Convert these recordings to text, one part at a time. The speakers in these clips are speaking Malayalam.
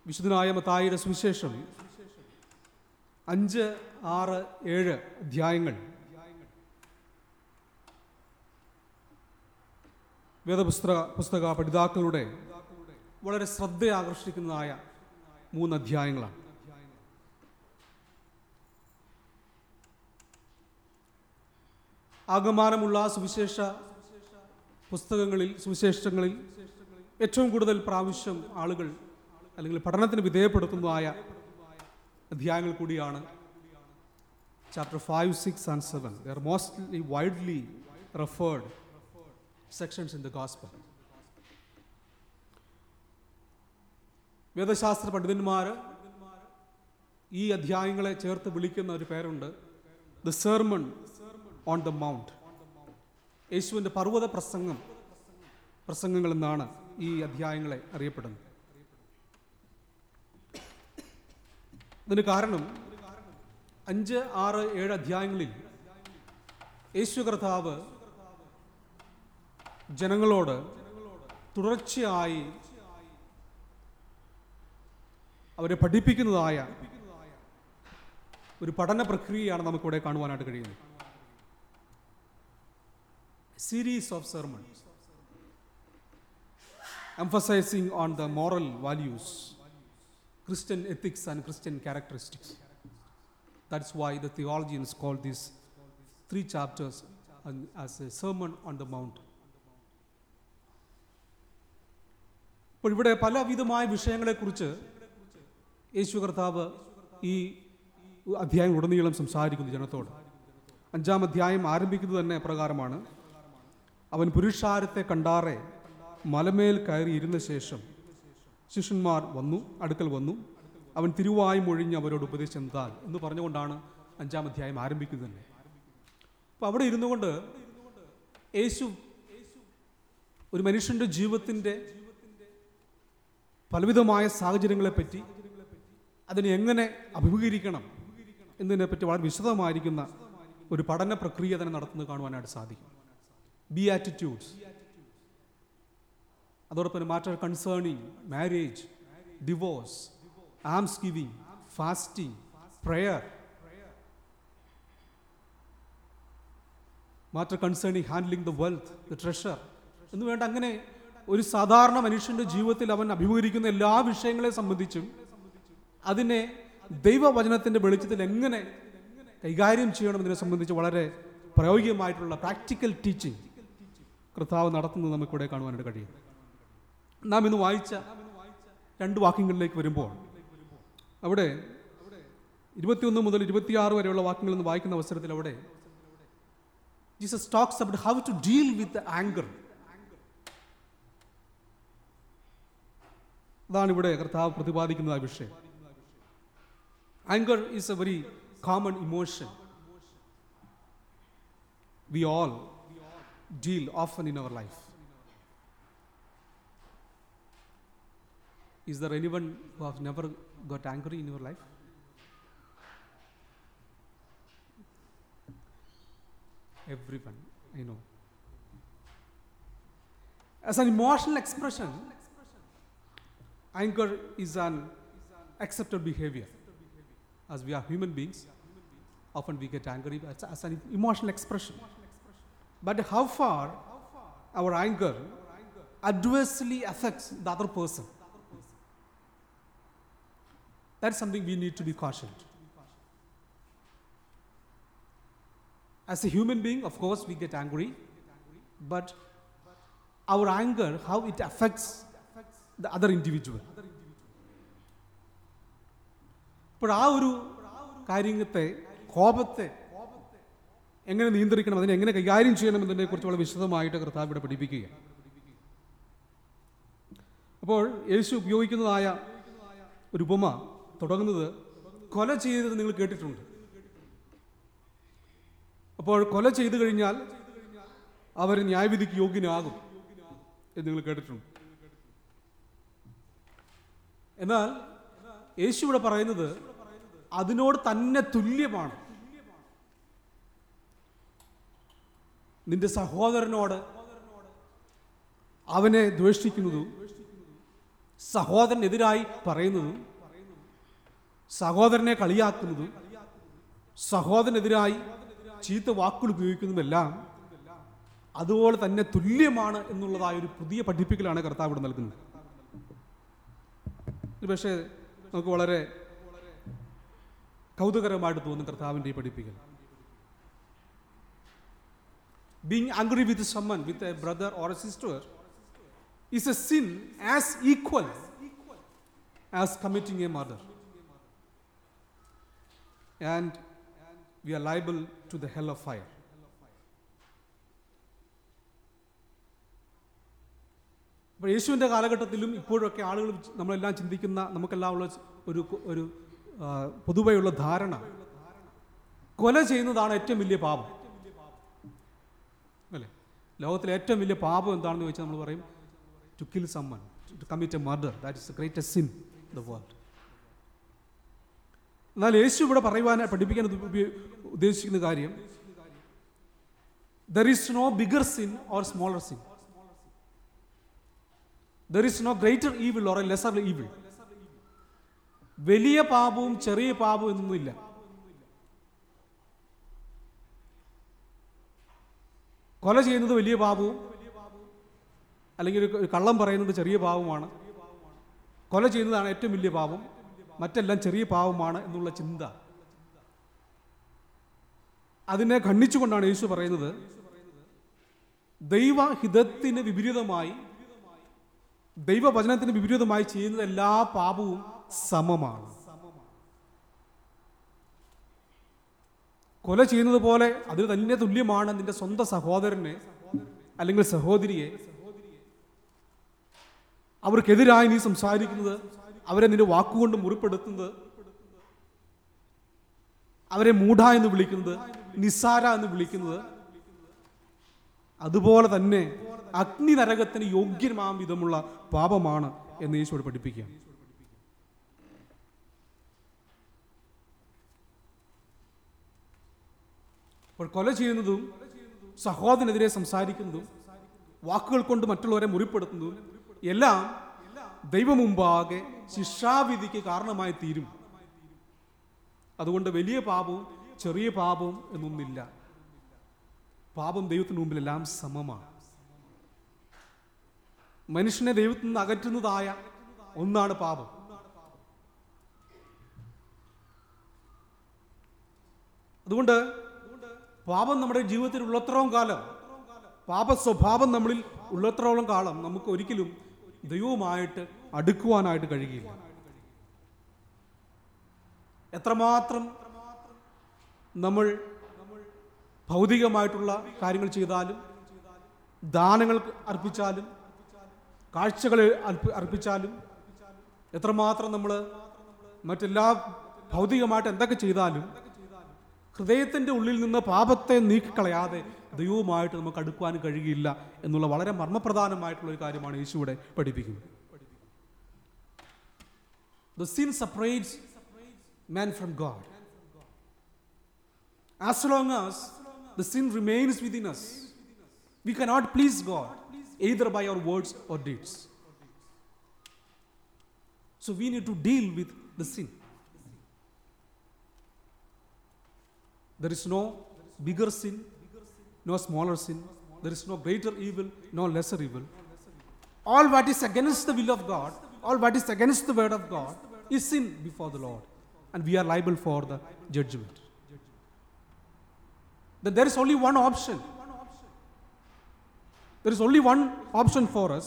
വിശുദ്ധനായ മത്തായിയുടെ സുവിശേഷം അഞ്ച് ആറ് ഏഴ് അധ്യായങ്ങൾ വേദപുസ്തക പുസ്തക പഠിതാക്കളുടെ വളരെ ശ്രദ്ധ ആകർഷിക്കുന്നതായ മൂന്ന് അധ്യായങ്ങളാണ് ആകമാനമുള്ള സുവിശേഷ പുസ്തകങ്ങളിൽ സുവിശേഷങ്ങളിൽ ഏറ്റവും കൂടുതൽ പ്രാവശ്യം ആളുകൾ അല്ലെങ്കിൽ പഠനത്തിന് വിധേയപ്പെടുത്തുന്നതായ അധ്യായങ്ങൾ കൂടിയാണ് chapter five six and seven they're mostly widely referred sections in the gospel വേദശാസ്ത്ര പണ്ഡിതന്മാർ ഈ അധ്യായങ്ങളെ ചേർത്ത് വിളിക്കുന്ന ഒരു പേരുണ്ട് the sermon on the mount യേശുവിൻ്റെ പർവ്വത പ്രസംഗം പ്രസംഗങ്ങൾ എന്നാണ് ഈ അധ്യായങ്ങളെ അറിയപ്പെടുന്നത് ഇതിന് കാരണം അഞ്ച് ആറ് ഏഴ് അധ്യായങ്ങളിൽ യേശു കർത്താവ് ജനങ്ങളോട് തുടർച്ചയായി അവരെ പഠിപ്പിക്കുന്നതായ ഒരു പഠന പ്രക്രിയയാണ് നമുക്കിവിടെ കാണുവാനായിട്ട് കഴിയുന്നത് series of sermons emphasizing on the moral values, Christian ethics, and Christian characteristics. That's why the theologians call these three chapters an- as a sermon on the mount. അപ്പോൾ ഇവിടെ പലവിധമായ വിഷയങ്ങളെക്കുറിച്ച് യേശു കർത്താവ് ഈ അധ്യായം ഉടനീളം സംസാരിക്കുന്നു ജനത്തോട് അഞ്ചാം അധ്യായം ആരംഭിക്കുന്നത് തന്നെ പ്രകാരമാണ് അവൻ പുരുഷാരത്തെ കണ്ടാറെ മലമേൽ കയറി ഇരുന്ന ശേഷം ശിഷ്യന്മാർ വന്നു അടുക്കൽ വന്നു അവൻ തിരുവായി മൊഴിഞ്ഞ് അവരോട് ഉപദേശിച്ചെന്താൽ എന്ന് പറഞ്ഞുകൊണ്ടാണ് അഞ്ചാം അധ്യായം ആരംഭിക്കുന്നത് തന്നെ അപ്പോൾ അവിടെ ഇരുന്നു കൊണ്ട് യേശു ഒരു മനുഷ്യൻ്റെ ജീവിതത്തിൻ്റെ പലവിധമായ സാഹചര്യങ്ങളെപ്പറ്റി അതിനെ എങ്ങനെ അഭിമുഖീകരിക്കണം എന്നതിനെപ്പറ്റി വളരെ വിശദമായിരിക്കുന്ന ഒരു പഠന പ്രക്രിയ തന്നെ നടത്തുന്നത് കാണുവാനായിട്ട് സാധിക്കും ബി ആറ്റിറ്റ്യൂഡ്സ് അതോടൊപ്പം matter concerning marriage divorce alms giving fasting prayer matter concerning handling the wealth the treasure എന്ന് വേണ്ട അങ്ങനെ ഒരു സാധാരണ മനുഷ്യന്റെ ജീവിതത്തിൽ അവൻ അഭിമുഖീകരിക്കുന്ന എല്ലാ വിഷയങ്ങളെ സംബന്ധിച്ചും അതിനെ ദൈവവചനത്തിന്റെ വെളിച്ചത്തിൽ എങ്ങനെ കൈകാര്യം ചെയ്യണമെന്നതിനെ സംബന്ധിച്ച് വളരെ പ്രായോഗികമായിട്ടുള്ള പ്രാക്ടിക്കൽ ടീച്ചിങ് കർത്താവ് നടത്തുന്നത് നമുക്കിവിടെ കാണുവാനായിട്ട് കഴിയും നാം ഇന്ന് വായിച്ച രണ്ട് വാക്യങ്ങളിലേക്ക് വരുമ്പോൾ അവിടെ ഇരുപത്തിയൊന്ന് മുതൽ ഇരുപത്തിയാറ് വരെയുള്ള വാക്യങ്ങൾ എന്ന് വായിക്കുന്ന അവസരത്തിൽ അവിടെ Jesus talks about how to deal with anger അതാണ് ഇവിടെ കർത്താവ് പ്രതിപാദിക്കുന്ന ആ വിഷയം anger is a very common emotion we all deal often in our life Is there anyone who has never got angry in your life? Everyone, I know. As an emotional expression, anger is an accepted behavior. As we are human beings, often we get angry as, as an emotional expression. But how far our anger adversely affects the other person? That's something we need to be cautioned. As a human being, of course, we get angry, but our anger, how it affects the other individual. ഇപ്പോൾ ആ ഒരു കാര്യത്തെ കോപത്തെ എങ്ങനെ നിയന്ത്രിക്കണം അതിനെ എങ്ങനെ കൈകാര്യം ചെയ്യണം എന്നതിനെ കുറിച്ചുള്ള വിശദമായിട്ട് കർത്താവ് ഇവിടെ പഠിപ്പിക്കുക അപ്പോൾ യേശു ഉപയോഗിക്കുന്നതായ ഒരു ഉപമ തുടങ്ങുന്നത് കൊല ചെയ്തത് നിങ്ങൾ കേട്ടിട്ടുണ്ട് അപ്പോൾ കൊല ചെയ്തു കഴിഞ്ഞാൽ അവർ ന്യായവിധിക്ക് യോഗ്യനാകും എന്ന് നിങ്ങൾ കേട്ടിട്ടുണ്ട് എന്നാൽ യേശു ഇവിടെ പറയുന്നത് അതിനോട് തന്നെ തുല്യമാണ് നിന്റെ സഹോദരനോട് അവനെ ദ്വേഷിക്കുന്നതും സഹോദരനെതിരായി പറയുന്നതും സഹോദരനെ കളിയാക്കുന്നതും സഹോദരനെതിരായി ചീത്ത വാക്കുകൾ ഉപയോഗിക്കുന്നതുമെല്ലാം അതുപോലെ തന്നെ തുല്യമാണ് എന്നുള്ളതായ ഒരു പുതിയ പഠിപ്പിക്കലാണ് കർത്താവ് ഇവിടെ നൽകുന്നത് ഇത് പക്ഷേ നമുക്ക് വളരെ കൗതുകരമായിട്ട് തോന്നും കർത്താവിൻ്റെ ഈ പഠിപ്പിക്കൽ being angry with someone with a brother or a sister is a sin as equal as committing a murder and we are liable to the hell of fire അപ്പോൾ യേശുവിൻ്റെ കാലഘട്ടത്തിലും ഇപ്പോഴൊക്കെ ആളുകൾ നമ്മളെല്ലാം ചിന്തിക്കുന്ന നമുക്കെല്ലാം ഉള്ള ഒരു ഒരു ആ, പൊതുവെയുള്ള ധാരണ കൊല ചെയ്യുന്നതാണ് ഏറ്റവും വലിയ പാപം അല്ലേ ലോകത്തിലെ ഏറ്റവും വലിയ പാപം എന്താണെന്ന് ചോദിച്ചാൽ നമ്മൾ പറയും to kill someone to commit a murder that is the greatest sin the world എന്നാൽ യേശു ഇവിടെ പറയുവാൻ പഠിപ്പിക്കാൻ ഉദ്ദ- ഉപ- ഉദ്ദേശിക്കുന്ന കാര്യം there is no bigger sin or smaller sin there is no greater evil or a lesser evil വലിയ പാപവും ചെറിയ പാപവും എന്നൊന്നുമില്ല കൊല ചെയ്യുന്നത് വലിയ പാപവും അല്ലെങ്കിൽ ഒരു ഒരു കള്ളം പറയുന്നത് ചെറിയ പാപമാണ് കൊല ചെയ്യുന്നതാണ് ഏറ്റവും വലിയ പാപം മറ്റെല്ലാം ചെറിയ പാപമാണ് എന്നുള്ള ചിന്ത അതിനെ ഖണ്ഡിച്ചുകൊണ്ടാണ് യേശു പറയുന്നത് ദൈവഹിതത്തിന് വിപരീതമായി ദൈവവചനത്തിന് വിപരീതമായി ചെയ്യുന്ന എല്ലാ പാപവും സമമാണ് കൊല ചെയ്യുന്നത് പോലെ അതിന് തന്നെ തുല്യമാണ് നിന്റെ സ്വന്തം സഹോദരനെ അല്ലെങ്കിൽ സഹോദരിയെ അവർക്കെതിരായി നീ സംസാരിക്കുന്നത് അവരെ നിന്റെ വാക്കുകൊണ്ട് മുറിപ്പെടുത്തുന്നത് അവരെ മൂഢ എന്ന് വിളിക്കുന്നത് നിസ്സാര എന്ന് വിളിക്കുന്നത് അതുപോലെ തന്നെ അഗ്നി നരകത്തിന് യോഗ്യമാം വിധമുള്ള പാപമാണ് എന്ന് യേശുവോട് പഠിപ്പിക്കുക അപ്പോൾ കൊല ചെയ്യുന്നതും സഹോദരനെതിരെ സംസാരിക്കുന്നതും വാക്കുകൾ കൊണ്ട് മറ്റുള്ളവരെ മുറിപ്പെടുത്തുന്നതും എല്ലാം ദൈവമുമ്പാകെ ശിക്ഷാവിധിക്ക് കാരണമായി തീരും അതുകൊണ്ട് വലിയ പാപവും ചെറിയ പാപവും എന്നൊന്നില്ല പാപം ദൈവത്തിന് മുമ്പിലെല്ലാം സമമാണ് മനുഷ്യനെ ദൈവത്തിൽ നിന്ന് അകറ്റുന്നതായ ഒന്നാണ് പാപം അതുകൊണ്ട് പാപം നമ്മുടെ ജീവിതത്തിൽ ഉള്ളത്രയും കാലം പാപ സ്വഭാവം നമ്മളിൽ ഉള്ളത്രോളം കാലം നമുക്ക് ഒരിക്കലും ദൈവവുമായിട്ട് അടുക്കുവാനായിട്ട് കഴിയുകയില്ല എത്രമാത്രം നമ്മൾ ഭൗതികമായിട്ടുള്ള കാര്യങ്ങൾ ചെയ്താലും ദാനങ്ങൾ അർപ്പിച്ചാലും കാഴ്ചകൾ അർപ്പി- അർപ്പിച്ചാലും എത്രമാത്രം നമ്മൾ മറ്റെല്ലാ ഭൗതികമായിട്ട് എന്തൊക്കെ ചെയ്താലും ഹൃദയത്തിൻ്റെ ഉള്ളിൽ നിന്ന് പാപത്തെ നീക്കിക്കളയാതെ ദൈവവുമായിട്ട് നമുക്ക് അടുക്കുവാൻ കഴിയുകയില്ല എന്നുള്ള വളരെ മർമ്മപ്രധാനമായിട്ടുള്ള ഒരു കാര്യമാണ് യേശു ഇവിടെ പഠിപ്പിക്കുന്നത് The sin separates man from God. As long as the sin remains within us, we cannot please God either by our words or deeds. So we need to deal with the sin. There is no bigger sin, no smaller sin. There is no greater evil, no lesser evil. All what is against the will of God, all what is against the word of God, is sin before the Lord. And we are liable for the judgment. Then there is only one option. There is only one option for us.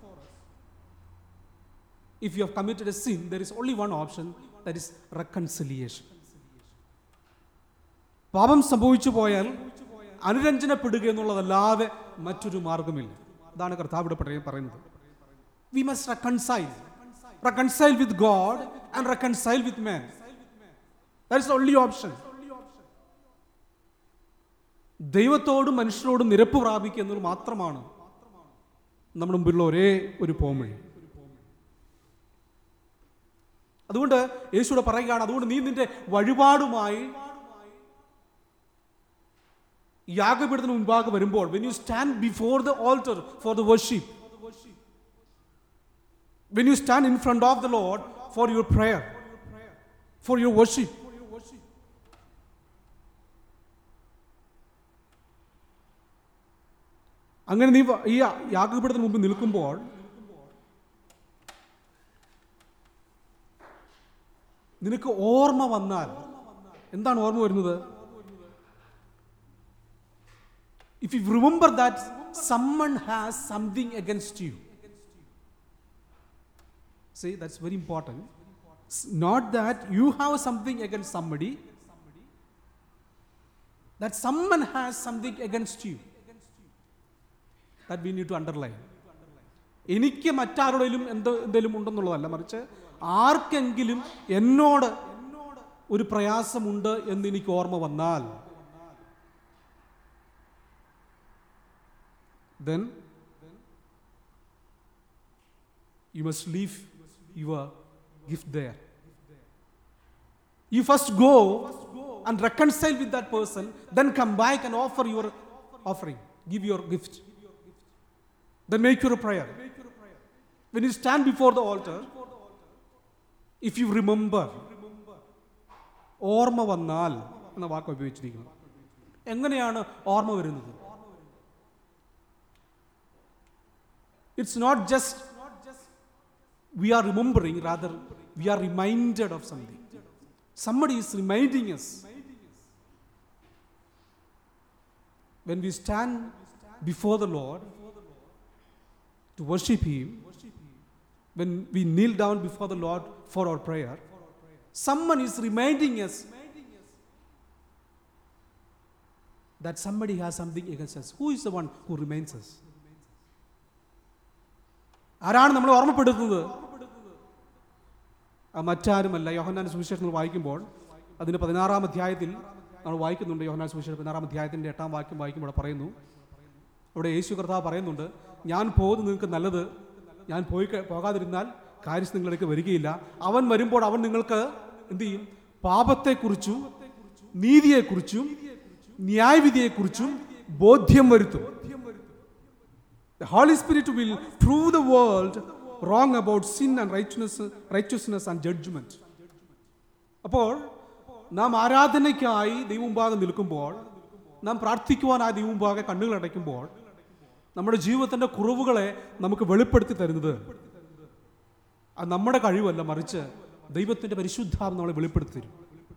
If you have committed a sin, there is only one option that is reconciliation. പാപം സംഭവിച്ചു പോയാൽ അനുരഞ്ജനപ്പെടുക എന്നുള്ളതല്ലാതെ മറ്റൊരു മാർഗമില്ല അതാണ് കർത്താവ് ഇവിടെ പറയ- പറയുന്നത് we must reconcile reconcile with God and reconcile with man that's only option ദൈവത്തോടും മനുഷ്യരോടും നിരപ്പ് പ്രാപിക്കുക എന്നത് മാത്രമാണ് നമ്മുടെ മുമ്പിലുള്ള ഒരേ ഒരു പോംവഴി അതുകൊണ്ട് യേശുവിടെ പറയുകയാണ് അതുകൊണ്ട് നീ നിന്റെ വഴിപാടുമായി യാഗപീഠത്തിന് മുൻപാകെ വരുമ്പോൾ when you stand before the altar for the worship when you stand in front of the Lord for your prayer, for your worship. അങ്ങനെ നീ വ- ഈ യാഗപീഠത്തിന് മുമ്പ് നിൽക്കുമ്പോൾ നിനക്ക് ഓർമ്മ വന്നാൽ എന്താണ് ഓർമ്മ വരുന്നത് if you remember that someone has something against you See, that's very important. It's not that you have something against somebody, that someone has something against you. That we need to underline. എനിക്ക് മറ്റാരുടെയും എന്തോ എന്തെങ്കിലും ഉണ്ടെന്നുള്ളതല്ല മറിച്ച് ആർക്കെങ്കിലും എന്നോട് ഒരു പ്രയാസമുണ്ട് എന്ന് എനിക്ക് ഓർമ്മ വന്നാൽ then you must leave your gift there. You first go and reconcile with that person, then come back and offer your offering, give your gift. Then make your prayer. When you stand before the altar, if you remember, ഓർമ്മ വന്നാൽ എന്ന വാക്ക് ഉപയോഗിച്ചിരിക്കുന്നു എങ്ങനെയാണ് ഓർമ്മ വരുന്നത് it's not just we are remembering, rather, we are reminded of something. Somebody is reminding us. When we stand before the Lord to worship Him, when we kneel down before the Lord for our prayer, someone is reminding us that somebody has something against us. Who is the one who reminds us? ആരാണ് നമ്മളെ ഓർമ്മപ്പെടുത്തുന്നത് ആ മറ്റാരുമല്ല യോഹന്നാൻ സുവിശേഷങ്ങൾ വായിക്കുമ്പോൾ അതിൻ്റെ പതിനാറാം അധ്യായത്തിൽ നമ്മൾ വായിക്കുന്നുണ്ട് യോഹന്നാൻ സുവിശേഷം പതിനാറാം അധ്യായത്തിൻ്റെ എട്ടാം വാക്യം വായിക്കുമ്പോൾ അവിടെ പറയുന്നു അവിടെ യേശു കർത്താവ് പറയുന്നുണ്ട് ഞാൻ പോകുന്നത് നിങ്ങൾക്ക് നല്ലത് ഞാൻ പോയി ക- പോകാതിരുന്നാൽ കാര്യം നിങ്ങളിലേക്ക് വരികയില്ല അവൻ വരുമ്പോൾ അവൻ നിങ്ങൾക്ക് എന്ത് ചെയ്യും പാപത്തെക്കുറിച്ചും നീതിയെക്കുറിച്ചും ന്യായവിധിയെക്കുറിച്ചും ബോധ്യം വരുത്തും The Holy Spirit will prove the world wrong about sin and righteousness, righteousness and judgment. അപ്പോൾ നാം ആരാധനയ്ക്കായി ദൈവമുമ്പാകെ നിൽക്കുമ്പോൾ നാം പ്രാർത്ഥിക്കുവാനായി ദൈവമുമ്പാകെ കണ്ണുകൾ അടയ്ക്കുമ്പോൾ നമ്മുടെ ജീവിതത്തിൻ്റെ കുറവുകളെ നമുക്ക് വെളിപ്പെടുത്തി തരുന്നത് അത് നമ്മുടെ കഴിവല്ല മറിച്ച് ദൈവത്തിൻ്റെ പരിശുദ്ധാത്മ നമ്മളെ വെളിപ്പെടുത്തി തരും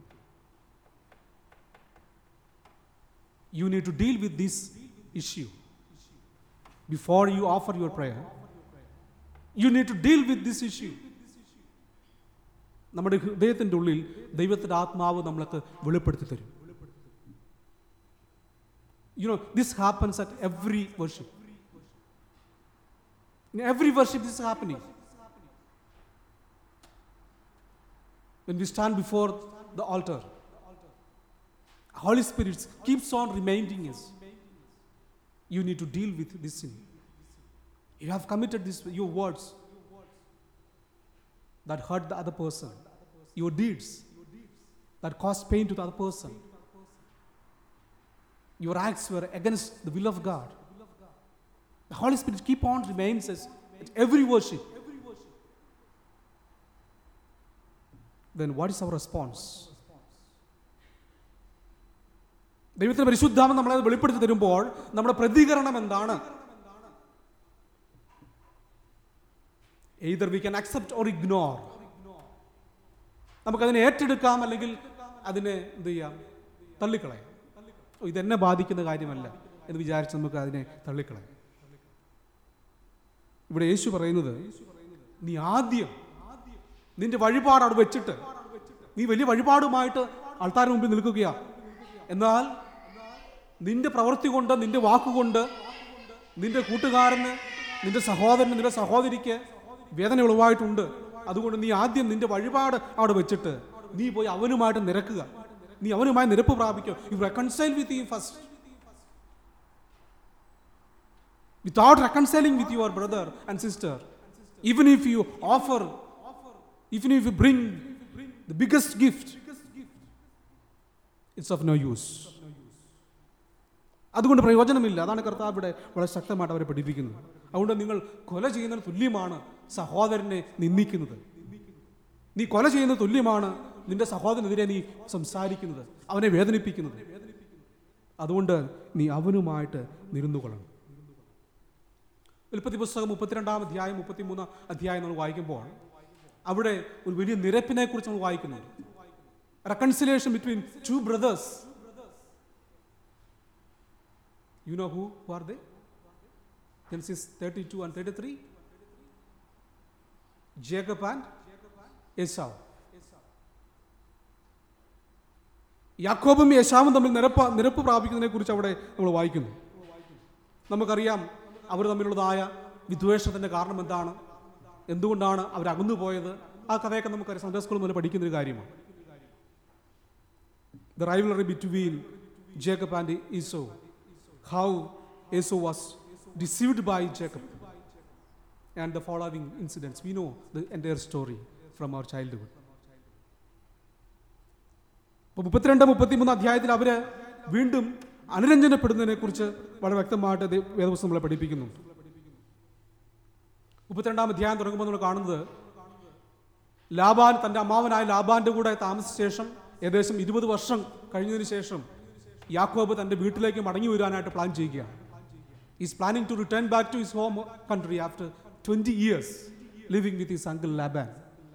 you need to deal with this issue before you offer your prayer, you need to deal with this issue. നമ്മുടെ ഹൃദയത്തിൻ്റെ ഉള്ളിൽ ദൈവത്തിൻ്റെ ആത്മാവ് നമ്മൾക്ക് വെളിപ്പെടുത്തി തരും you know this happens at every worship in every worship this happening when we stand before the altar holy spirit keeps on reminding us you need to deal with this sin. You have committed this, your words that hurt the other person, your deeds that caused pain to the other person. Your acts were against the will of God. The Holy Spirit keep on reminds us at every worship. Then what is our response? ദൈവത്തിന്റെ പരിശുദ്ധാമം നമ്മളെ വെളിപ്പെടുത്തി തരുമ്പോൾ നമ്മുടെ പ്രതികരണം എന്താണ് either we can accept or ignore നമുക്കതിനെ ഏറ്റെടുക്കാം അല്ലെങ്കിൽ അതിനെ എന്ത് ചെയ്യാം തള്ളിക്കളയാം ഓ, ഇതെന്നെ ബാധിക്കുന്ന കാര്യമല്ല എന്ന് വിചാരിച്ച് നമുക്ക് അതിനെ തള്ളിക്കളയാം ഇവിടെ യേശു പറയുന്നത് നീ ആദ്യം നിന്റെ വഴിപാട് അവിടെ വെച്ചിട്ട് നീ വലിയ വഴിപാടുമായിട്ട് ആൾക്കാരുടെ മുമ്പിൽ നിൽക്കുകയാ എന്നാൽ നിന്റെ പ്രവൃത്തി കൊണ്ട് നിന്റെ വാക്കുകൊണ്ട് നിന്റെ കൂട്ടുകാരന് നിന്റെ സഹോദരന് നിന്റെ സഹോദരിക്ക് വേദന ഉളവായിട്ടുണ്ട് അതുകൊണ്ട് നീ ആദ്യം നിന്റെ വഴിപാട് അവിടെ വെച്ചിട്ട് നീ പോയി അവനുമായിട്ട് നിരക്കുക നീ അവനുമായി നിരപ്പ് പ്രാപിക്കുക you reconcile with you first without reconciling with your brother and sister, even if you offer, even if you bring the biggest gift, it's of no use. അതുകൊണ്ട് പ്രയോജനമില്ല അതാണ് കർത്താവ് ഇവിടെ വളരെ ശക്തമായിട്ട് അവരെ പഠിപ്പിക്കുന്നത് അതുകൊണ്ട് നിങ്ങൾ കൊല ചെയ്യുന്നതിന് തുല്യമാണ് സഹോദരനെ നിന്ദിക്കുന്നത് നീ കൊല ചെയ്യുന്ന തുല്യമാണ് നിന്റെ സഹോദരനെതിരെ നീ സംസാരിക്കുന്നത് അവനെ വേദനിപ്പിക്കുന്നത് അതുകൊണ്ട് നീ അവനുമായിട്ട് നിരുന്നു കൊള്ളണം ഉൽപ്പത്തി പുസ്തകം മുപ്പത്തിരണ്ടാം അധ്യായം മുപ്പത്തിമൂന്ന് അധ്യായം നമ്മൾ വായിക്കുമ്പോൾ അവിടെ ഒരു വലിയ നിരപ്പിനെ കുറിച്ച് നമ്മൾ വായിക്കുന്നുണ്ട് reconciliation between two brothers you know who who are they Genesis thirty two and thirty three Jacob and Esau യാക്കോബും യേശാവും തമ്മിൽ നിരപ്പ് നിരപ്പ് പ്രാപിക്കുന്നതിനെ കുറിച്ച് അവിടെ നമ്മൾ വായിക്കുന്നു നമുക്കറിയാം അവർ തമ്മിലുള്ളതായ വിദ്വേഷത്തിന്റെ കാരണം എന്താണ് എന്തുകൊണ്ടാണ് അവർ അകന്നു പോയത് ആ കഥയൊക്കെ നമുക്ക് സൺഡേ സ്കൂൾ മുതൽ പഠിക്കുന്ന ഒരു കാര്യമാണ് the rivalry between Jacob and Esau how Esau was deceived by Jacob and the following incidents we know the entire story from our childhood അപ്പോൾ മുപ്പത്തിരണ്ട് മുപ്പത്തിമൂന്ന് അധ്യായത്തിൽ അവർ വീണ്ടും അനുരഞ്ജനപ്പെടുന്നതിനെ കുറിച്ച് വളരെ വ്യക്തമായിട്ട് ദേ- വേദപുസ്തകം നമ്മളെ പഠിപ്പിക്കുന്നുണ്ട് മുപ്പത്തിരണ്ടാം അധ്യായം തുടങ്ങുമ്പോൾ നമ്മൾ കാണുന്നത് ലാബാൻ തൻ്റെ അമ്മാവനായ ലാബാന്റെ കൂടെ താമസിച്ച ശേഷം ഏകദേശം ഇരുപത് വർഷം കഴിഞ്ഞതിന് ശേഷം യാക്കോബ് തൻ്റെ വീട്ടിലേക്ക് മടങ്ങി വരാനായിട്ട് പ്ലാൻ ചെയ്യുകയാണ് is planning to return back to his home country after twenty years living with his uncle Laban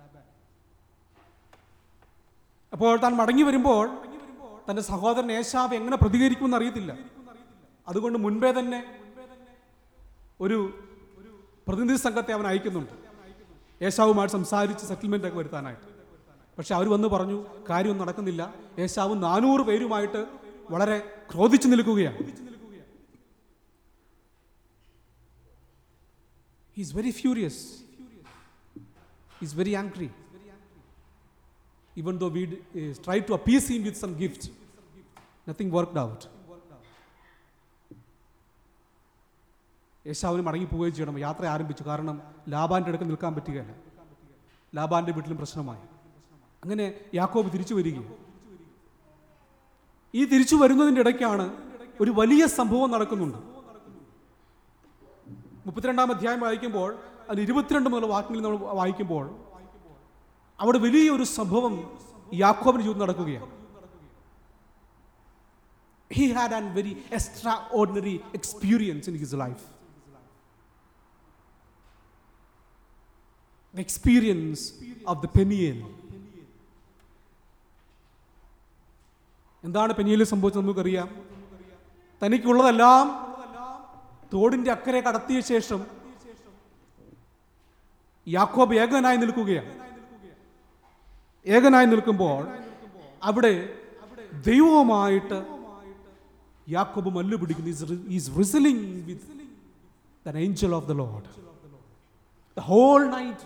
അപ്പോൾ താൻ മടങ്ങി വരുമ്പോൾ തന്റെ സഹോദരൻ ഏശാവ് എങ്ങനെ പ്രതികരിക്കുമെന്ന് അറിയത്തില്ല അതുകൊണ്ട് മുൻപേ തന്നെ ഒരു പ്രതിനിധി സംഘത്തെ അവൻ അയക്കുന്നുണ്ട് ഏശാവുമായിട്ട് സംസാരിച്ച് സെറ്റിൽമെന്റ് ഒക്കെ വരുത്താനായിട്ട് പക്ഷെ അവർ വന്ന് പറഞ്ഞു കാര്യമൊന്നും നടക്കുന്നില്ല ഏശാവ് നാനൂറ് പേരുമായിട്ട് വളരെ ക്രോധിച്ചു നിൽക്കുകയാണ് is very furious is very angry even though we uh, tried to appease him with some gift, nothing worked out. യേശാവിന് മടങ്ങി പോവുകയും ചെയ്യണം യാത്ര ആരംഭിച്ചു കാരണം ലാബാന്റെ അടുത്ത് നിൽക്കാൻ പറ്റുകയില്ല ലാബാന്റെ വീട്ടിലും പ്രശ്നമായി അങ്ങനെ യാക്കോബ് തിരിച്ചു വരികയും ഈ തിരിച്ചു വരുന്നതിൻ്റെ ഇടയ്ക്കാണ് ഒരു വലിയ സംഭവം നടക്കുന്നുണ്ട് മുപ്പത്തിരണ്ടാം അധ്യായം വായിക്കുമ്പോൾ അതിൽ ഇരുപത്തിരണ്ട് മുതൽ വാക്യങ്ങളിൽ നമ്മൾ വായിക്കുമ്പോൾ അവിടെ വലിയൊരു സംഭവം യാക്കോബിന് ജീവിതം നടക്കുകയാണ് he had an very extraordinary experience in his life experience of the Peniel എന്താണ് പെനിയലിൽ സംഭവിച്ചത് നമുക്കറിയാം തനിക്കുള്ളതെല്ലാം തോടിന്റെ അക്കരെ കടത്തിയ ശേഷം യാക്കോബ് ഏകനായി നിൽക്കുകയാണ് ഏകനായി നിൽക്കുമ്പോൾ അവിടെ ദൈവവുമായിട്ട് യാക്കോബ് മല്ലു പിടിക്കുന്നു is wrestling with then angel of the Lord the whole night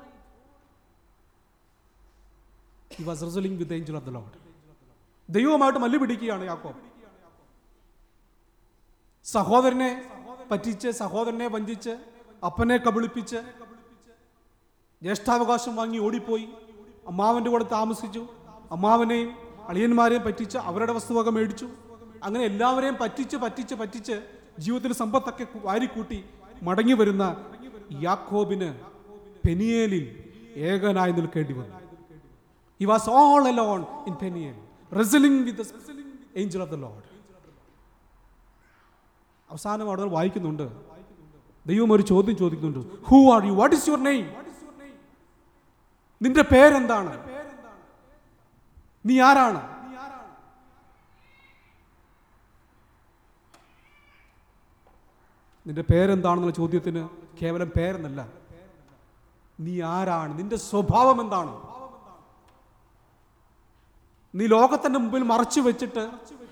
he was wrestling with angel of the Lord ദൈവവുമായിട്ട് മല്ലു പിടിക്കുകയാണ് യാക്കോബ് സഹോദരനെ പറ്റിച്ച് സഹോദരനെ വഞ്ചിച്ച് അപ്പനെ കബളിപ്പിച്ച് ജ്യേഷ്ഠാവകാശം വാങ്ങി ഓടിപ്പോയി അമ്മാവൻ്റെ കൂടെ താമസിച്ചു അമ്മാവനെയും അളിയന്മാരെയും പറ്റിച്ച് അവരുടെ വസ്തുവക മേടിച്ചു അങ്ങനെ എല്ലാവരെയും പറ്റിച്ച് പറ്റിച്ച് പറ്റിച്ച് ജീവിതത്തിൽ സമ്പത്തൊക്കെ വാരിക്കൂട്ടി മടങ്ങി വരുന്ന യാക്കോബിന് പെനിയേലിൽ ഏകനായി നിൽക്കേണ്ടി വന്നു he was all alone in Peniel wrestling with angel of the Lord അവസാനം അവിടെ വായിക്കുന്നുണ്ട് ദൈവം ഒരു ചോദ്യം ചോദിക്കുന്നുണ്ട് who are you what is your name നിന്റെ പേരെന്താണ് നീ ആരാണ് നിന്റെ പേരെന്താണെന്നുള്ള ചോദ്യത്തിന് കേവലം പേരെന്നല്ല നീ ആരാണ് നിന്റെ സ്വഭാവം എന്താണ് നീ ലോകത്തിന്റെ മുമ്പിൽ മറച്ചു വെച്ചിട്ട്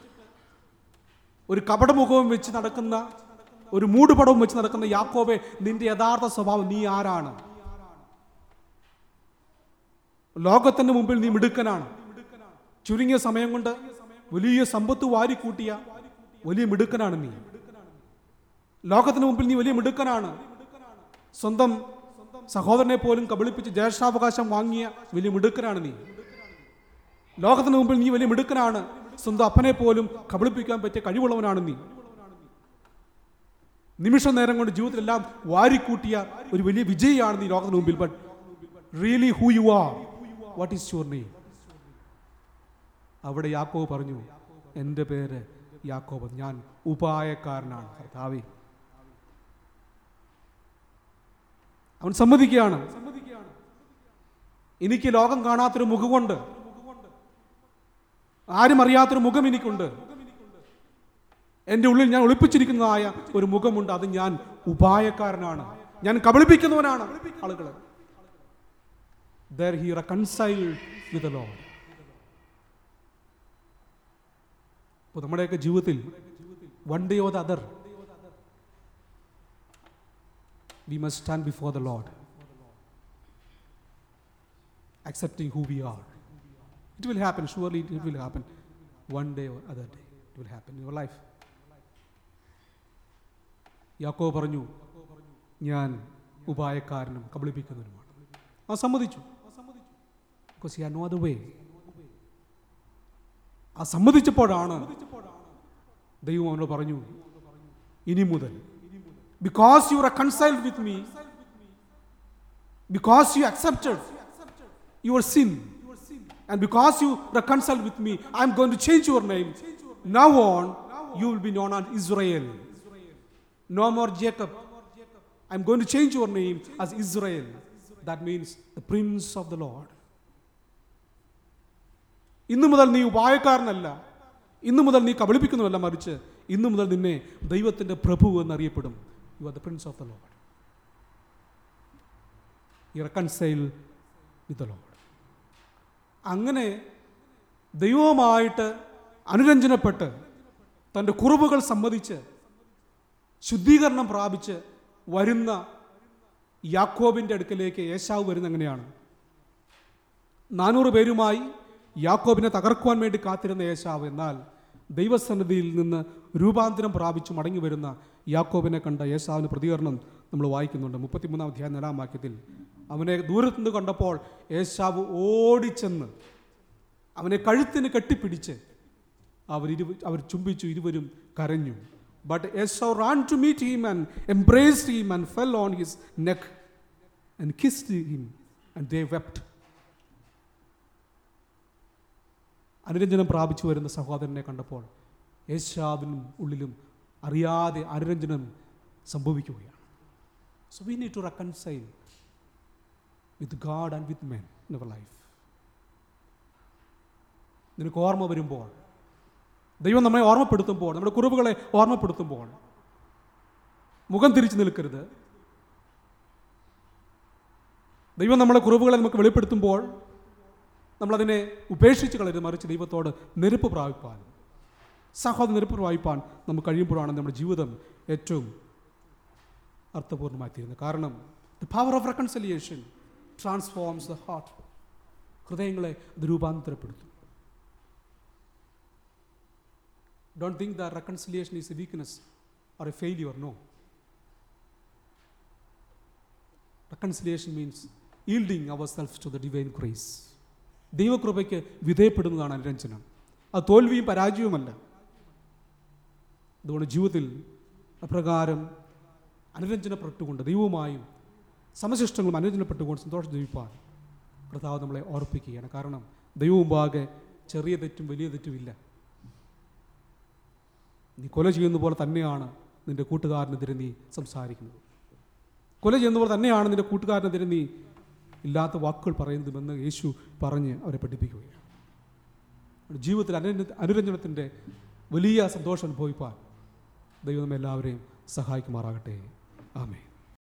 ഒരു കപടമുഖവും വെച്ച് നടക്കുന്ന ഒരു മൂടുപടവും വെച്ച് നടക്കുന്ന യാക്കോബെ നിന്റെ യഥാർത്ഥ സ്വഭാവം നീ ആരാണ് ലോകത്തിന്റെ മുമ്പിൽ നീ മിടുക്കനാണ് ചുരുങ്ങിയ സമയം കൊണ്ട് വലിയ സമ്പത്ത് വാരിക്കൂട്ടിയ വലിയ മിടുക്കനാണ് നീ ലോകത്തിന് മുമ്പിൽ നീ വലിയ മിടുക്കനാണ് സ്വന്തം സഹോദരനെ പോലും കബളിപ്പിച്ച് ജ്യേഷ്ഠാവകാശം വാങ്ങിയ വലിയ മിടുക്കനാണ് നീ ലോകത്തിന് മുമ്പിൽ നീ വലിയ മിടുക്കനാണ് സ്വന്തം അപ്പനെ പോലും കബളിപ്പിക്കാൻ പറ്റിയ കഴിവുള്ളവനാണ് നീ നിമിഷ നേരം കൊണ്ട് ജീവിതത്തിലെല്ലാം വാരിക്കൂട്ടിയ ഒരു വലിയ വിജയിയാണ് ഈ ലോകത്തിന് മുമ്പിൽ but really who you are what is your name അവിടെ യാക്കോബ് പറഞ്ഞു എൻ്റെ പേര് യാക്കോബ് ഞാൻ ഉപായക്കാരനാണ് കർത്താവേ അവൻ സമ്മതിക്കുകയാണ് എനിക്ക് ലോകം കാണാത്തൊരു മുഖമുണ്ട് ആരും അറിയാത്തൊരു മുഖം എനിക്കുണ്ട് എൻ്റെ ഉള്ളിൽ ഞാൻ ഒളിപ്പിച്ചിരിക്കുന്നതായ ഒരു മുഖമുണ്ട് അത് ഞാൻ ഉപായക്കാരനാണ് ഞാൻ കബളിപ്പിക്കുന്നവനാണ് ആളുകളെ There he reconciled with the Lord. അപ്പോൾ നമ്മുടെയൊക്കെ ജീവിതത്തിൽ one day or the other we must stand before the Lord accepting who we are. It will happen, surely it will happen. One day or other day, it will happen in your life. യാക്കോ പറഞ്ഞു ഞാൻ ഉപായക്കാരനും കബളിപ്പിക്കുന്നവനുമാണ് ആ സമ്മതിച്ചു because yeah no other way ആ സമ്മതിച്ചപ്പോഴാണ് ദൈവം അവനോട് പറഞ്ഞു ഇനി മുതൽ because you are reconciled with me because you accepted your sin. And because you reconciled with me, I'm going to change your name. Now on, you will be known as Israel. No more Jacob. I'm going to change your name as Israel. That means the Prince of the Lord. ഇന്നു മുതൽ നീ ഉപായക്കാരനല്ല ഇന്നു മുതൽ നീ കബളിപ്പിക്കുന്നുവല്ല മറിച്ച് ഇന്നു മുതൽ നിന്നെ ദൈവത്തിൻ്റെ പ്രഭു എന്നറിയപ്പെടും you are the prince of the Lord you reconcile with the Lord അങ്ങനെ ദൈവവുമായിട്ട് അനുരഞ്ജനപ്പെട്ട് തൻ്റെ കുറവുകൾ സമ്മതിച്ച് ശുദ്ധീകരണം പ്രാപിച്ച് വരുന്ന യാക്കോബിൻ്റെ അടുക്കലേക്ക് യേശാവ് വരുന്ന എങ്ങനെയാണ് നാനൂറ് പേരുമായി യാക്കോബിനെ തകർക്കുവാൻ വേണ്ടി കാത്തിരുന്ന യേശാവ് എന്നാൽ ദൈവസന്നിധിയിൽ നിന്ന് രൂപാന്തരം പ്രാപിച്ചു മടങ്ങി വരുന്ന യാക്കോബിനെ കണ്ട യേശാവിന് പ്രതികരണം നമ്മൾ വായിക്കുന്നുണ്ട് മുപ്പത്തിമൂന്നാം അധ്യായം നാലാം വാക്യത്തിൽ അവനെ ദൂരത്തുനിന്ന് കണ്ടപ്പോൾ യേശാവ് ഓടിച്ചെന്ന് അവനെ കഴുത്തിന് കെട്ടിപ്പിടിച്ച് അവർ ഇരു അവർ ചുംബിച്ചു ഇരുവരും കരഞ്ഞു but Esau ran to meet him and embraced him and fell on his neck and kissed him and they wept അനുരഞ്ജനം പ്രാപിച്ചു വരുന്ന സഹോദരനെ കണ്ടപ്പോൾ യേശാവിനും ഉള്ളിലും അറിയാതെ അനുരഞ്ജനം സംഭവിക്കുകയാണ് so we need to reconcile with God and with men in our life നിനക്ക് ഓർമ്മ വരുമ്പോൾ ദൈവം നമ്മെ ഓർമ്മപ്പെടുത്തുമ്പോൾ നമ്മുടെ കുറവുകളെ ഓർമ്മപ്പെടുത്തുമ്പോൾ മുഖം തിരിച്ചു നിൽക്കരുത് ദൈവം നമ്മുടെ കുറവുകളെ നമുക്ക് വെളിപ്പെടുത്തുമ്പോൾ നമ്മളതിനെ ഉപേക്ഷിച്ച് കളരുത് മറിച്ച് ദൈവത്തോട് നെരുപ്പ് പ്രാപിപ്പാൻ സഹോദര നെരുപ്പ് പ്രാപിപ്പാൻ നമുക്ക് കഴിയുമ്പോഴാണ് നമ്മുടെ ജീവിതം ഏറ്റവും അർത്ഥപൂർണ്ണമായി തീരുന്നത് കാരണം the power of reconciliation transforms the heart ഹൃദയങ്ങളെ അത് രൂപാന്തരപ്പെടുത്തും don't think the reconciliation is a weakness or a failure no reconciliation means yielding our self to the divine grace ദൈവകൃപയ്ക്ക് വിധേയപ്പെടുന്നതാണ് അനുരഞ്ജനം അത് തോൽവിയും പരാജയവുമല്ല അതുകൊണ്ട് ജീവിതത്തിൽ അപ്രകാരം അനുരഞ്ജനപ്പെട്ടുകൊണ്ട് ദൈവവുമായും സമശിഷ്ടങ്ങളും അനുരഞ്ജനപ്പെട്ടുകൊണ്ട് സന്തോഷം ജീവിപ്പാൻ കർത്താവ് നമ്മളെ ഓർപ്പിക്കുകയാണ് കാരണം ദൈവമുമ്പാകെ ചെറിയ തെറ്റും വലിയ തെറ്റും ഇല്ല നീ കൊല ചെയ്യുന്ന പോലെ തന്നെയാണ് നിന്റെ കൂട്ടുകാരനെതിരെ നീ സംസാരിക്കുന്നത് കൊല ചെയ്യുന്ന പോലെ തന്നെയാണ് നിന്റെ കൂട്ടുകാരനെതിരെ നീ ഇല്ലാത്ത വാക്കുകൾ പറയുന്നതുമെന്ന് യേശു പറഞ്ഞ് അവരെ പഠിപ്പിക്കുകയാണ് ജീവിതത്തിൽ അനുര അനുരഞ്ജനത്തിൻ്റെ വലിയ സന്തോഷം അനുഭവിപ്പാൻ ദൈവം നമ്മെ എല്ലാവരെയും സഹായിക്കുമാറാകട്ടെ ആമേ